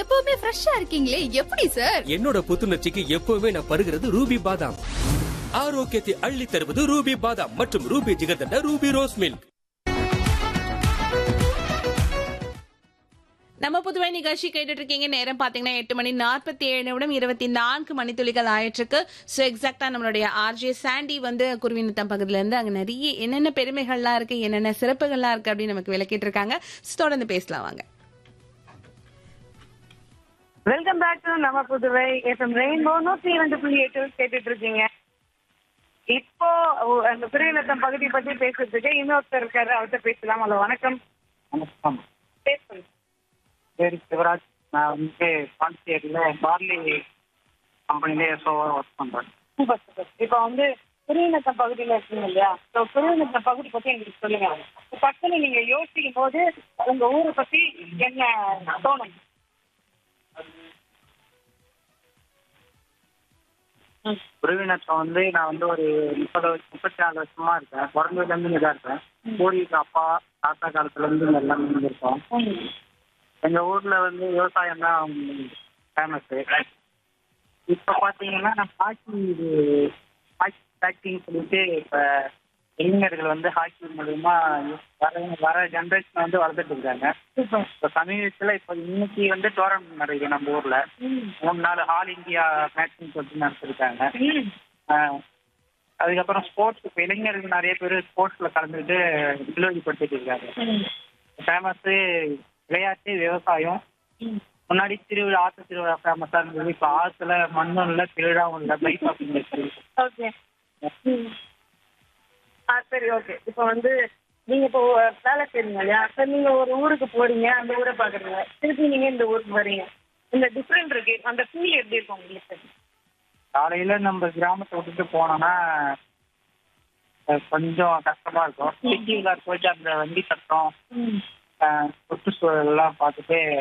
எப்பவுமே ஃப்ரெஷ்ஷா இருக்கீங்களே எப்படி சார் என்னோட புத்துணர்ச்சிக்கு எப்பவுமே நான் பருகிறது ரூபி பாதாம் ஆரோக்கியத்தை அள்ளி தருவது ரூபி பாதாம் மற்றும் Ruby jigarthanda Ruby rose milk நம்ம புதுவை நிகழ்ச்சி கேட்டுட்டு இருக்கீங்க நேரம் பாத்தீங்கன்னா எட்டு மணி நாற்பத்தி ஏழு நிமிடம் இருபத்தி நான்கு மணித்துளிகள் ஆயிட்டிருக்கு ஸோ எக்ஸாக்டா நம்மளுடைய ஆர்ஜே சாண்டி வந்து குருவினத்தம் பகுதியில இருந்து அங்க நிறைய என்னென்ன பெருமைகள்லாம் இருக்கு என்னென்ன சிறப்புகள்லாம் இருக்கு அப்படின்னு நமக்கு விளக்கிட்டு இருக்காங்க So, தொடர்ந்து பேசலாம் வாங்க வெல்கம் பேக் டு நம்ம புதுவை எஃப்எம் ரெயின்போ நூற்றி இரண்டு புள்ளி எட்டு கேட்டுட்டு இருக்கீங்க இப்போ ஒ- அந்த பிரிவினத்தம் பகுதி பத்தி பேசுறதுக்கு இன்னொருத்தர் இருக்காரு அவர்கிட்ட பேசலாம் ஹலோ வணக்கம் வணக்கம் பேசுங்க பேர் சிவராஜ் நான் வந்து பாண்டிச்சேரியில் பார்லி கம்பெனிலே எஸ்ஓவாக ஒர்க் பண்ணுறேன் சூப்பர் சூப்பர் இப்போ வந்து பிரிவினத்தம் பகுதியில இருக்கீங்க இல்லையா ஸோ பிரிவினத்தம் பகுதி பத்தி எங்களுக்கு சொல்லுங்க இப்ப டக்குன்னு நீங்க யோசிக்கும் போது உங்க ஊரை பத்தி என்ன தோணும் உறவினத்தை வந்து நான் வந்து ஒரு முப்பது வருஷம் முப்பத்தி நாலு வருஷமா இருக்கேன் பிறந்ததுலேருந்து இங்கே தான் இருக்கேன் பூர்வீக அப்பா தாத்தா காலத்துலேருந்து இங்கே எல்லாமே இங்கே இருக்கோம் எங்கள் ஊரில் வந்து விவசாயம் தான் ஃபேமஸ்ஸு இப்போ பார்த்தீங்கன்னா ஹாக்கி இது ஹாக்கி ப்ராக்டின்னு சொல்லிட்டு இப்போ இளைஞர்கள் வந்து ஹாக்கி மூலியமா வர வர ஜென்ரேஷன் வந்து வளர்த்துட்டு இருக்காங்க இப்போ சமீபத்தில் இப்போ இன்னைக்கு வந்து டோர்னமெண்ட் நடக்குது நம்ம ஊர்ல மூணு நாள் ஆல் இந்தியா மேட்ச்னு சொல்லிட்டு நடத்திருக்காங்க ஆஹ் அதுக்கப்புறம் ஸ்போர்ட்ஸ் இப்போ இளைஞர்கள் நிறைய பேர் ஸ்போர்ட்ஸ்ல கலந்துட்டு நிலவரிப்படுத்திட்டு இருக்காங்க ஃபேமஸ் விளையாட்டு விவசாயம் முன்னாடி திருவிழா ஆத்து திருவிழா ஃபேமஸா இருந்தது இப்போ ஆத்துல மண்ணும் இல்லை திருவிழாவும் இல்லை பைக் ஷாப்பிங் இருக்கு ஓகே ஆ சரி ஓகே இப்போ வந்து நீங்க இப்போ வேலை செய்றீங்க இல்லையா சார் நீங்க ஒரு ஊருக்கு போறீங்க அந்த ஊரை பாக்குறீங்க திருப்பி நீங்க இந்த ஊருக்கு வரீங்க இந்த டிஃப்ரெண்ட் இருக்கு அந்த ஃபீல் எப்படி இருக்கும் உங்களுக்கு காலையில நம்ம கிராமத்தை விட்டுட்டு போனோம்னா அஹ் கொஞ்சம் கஷ்டமா இருக்கும் சிட்டியில் போயிட்டு அந்த வண்டி சத்தம் அஹ் சுற்றுச்சூழல் எல்லாம் பார்த்துட்டு